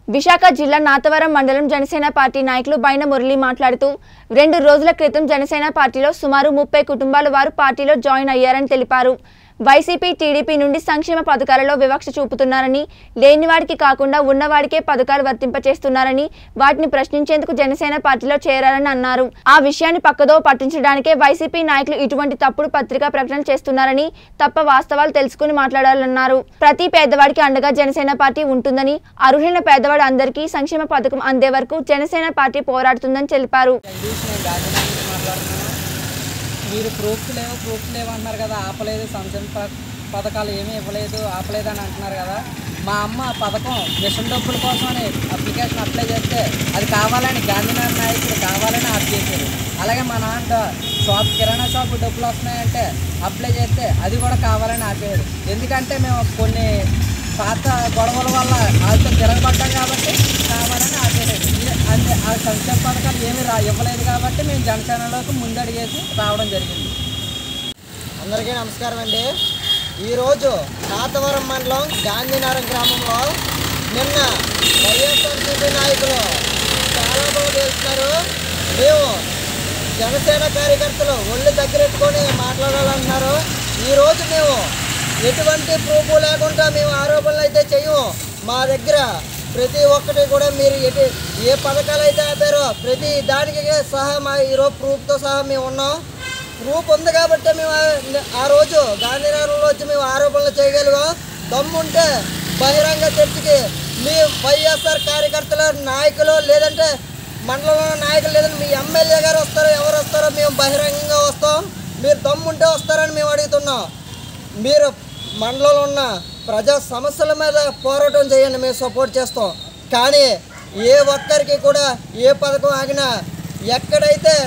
విశాఖ జిల్లా నాతవరం మండలం జనసేన పార్టీ నాయకులు బైన మురళి మాట్లాడుతూ రెండు రోజుల క్రితం జనసేన పార్టీలో సుమారు ముప్పై కుటుంబాల వారు పార్టీలో జాయిన్ అయ్యారని తెలిపారు వైసీపీ టీడీపీ నుండి సంక్షేమ పథకాలలో వివక్ష చూపుతున్నారని లేనివాడికి కాకుండా ఉన్నవాడికే పథకాలు వర్తింపచేస్తున్నారని వాటిని ప్రశ్నించేందుకు జనసేన పార్టీలో చేరారని అన్నారు ఆ విషయాన్ని పక్కదో పట్టించడానికే వైసీపీ నాయకులు ఇటువంటి తప్పుడు పత్రికా ప్రకటన చేస్తున్నారని తప్ప వాస్తవాలు తెలుసుకుని మాట్లాడాలన్నారు ప్రతి పేదవాడికి అండగా జనసేన పార్టీ ఉంటుందని అర్హులైన పేదవాడు అందరికీ సంక్షేమ పథకం అందే వరకు జనసేన పార్టీ పోరాడుతుందని తెలిపారు జగదీష్ నేను గాంధీనగర్ నుంచి మాట్లాడుతున్నాను మీరు ప్రూఫ్స్ లేవు ప్రూఫ్స్ లేవు అంటున్నారు కదా ఆపలేదు సంక్షేమ ప- పథకాలు ఏమీ ఇవ్వలేదు ఆపలేదు అని అంటున్నారు కదా మా అమ్మ పథకం మిషన్ డబ్బుల కోసం అని అప్లికేషన్ అప్లై చేస్తే అది కావాలని గాంధీనగర్ నాయకుడు కావాలని ఆప్ చేశారు అలాగే మా నాన్న షాప్ కిరాణా షాప్ డబ్బులు వస్తున్నాయంటే అప్లై చేస్తే అది కూడా కావాలని ఆపేరు ఎందుకంటే మేము కొన్ని పాత గొడవల వల్ల వాళ్ళతో తిరగబడ్డాం కాబట్టి కావాలని ఆపేయలేదు ఇది- అంటే ఆ సంక్షేమ పథకాలు ఏమీ రా ఇవ్వలేదు కాబట్టి మేము జనసేనలోకి ముందడిగేసి రావడం జరిగింది అందరికీ నమస్కారం అండి ఈరోజు నాతవరం మండలం గాంధీనగరం గ్రామంలో నిన్న వైఎస్ఆర్సీపీ నాయకులు చాలా బాగా తెలుస్తున్నారు మేము జనసేన కార్యకర్తలు ఒళ్ళు దగ్గరెట్టుకొని మాట్లాడాలంటున్నారు ఈరోజు మేము ఎటువంటి ప్రూఫ్ లేకుండా మేము ఆరోపణలు అయితే చేయము మా దగ్గర ప్రతి ఒక్కటి కూడా మీరు ఎటు ఏ పథకాలు అయితే ఆపారో ప్రతి దానికి సహా మా ఈరోజు ప్రూఫ్తో సహా మేము ఉన్నాం ప్రూఫ్ ఉంది కాబట్టి మేము ఆ- ఆ రోజు గాంధీనగరంలో వచ్చి మేము ఆరోపణలు చేయగలిగాం దమ్ముంటే బహిరంగ చర్చకి మీ వైఎస్ఆర్ కార్యకర్తల నాయకులు లేదంటే మండలంలో ఉన్న నాయకులు లేదంటే మీ ఎమ్మెల్యే గారు వస్తారో ఎవరు వస్తారో మేము బహిరంగంగా వస్తాం మీరు దమ్ముంటే వస్తారని మేము అడుగుతున్నాం మీరు మండలంలో ఉన్న ప్రజా సమస్యల మీద పోరాటం చేయండి మేము సపోర్ట్ చేస్తాం కానీ ఏ ఒక్కరికి కూడా ఏ పథకం ఆగినా ఎక్కడైతే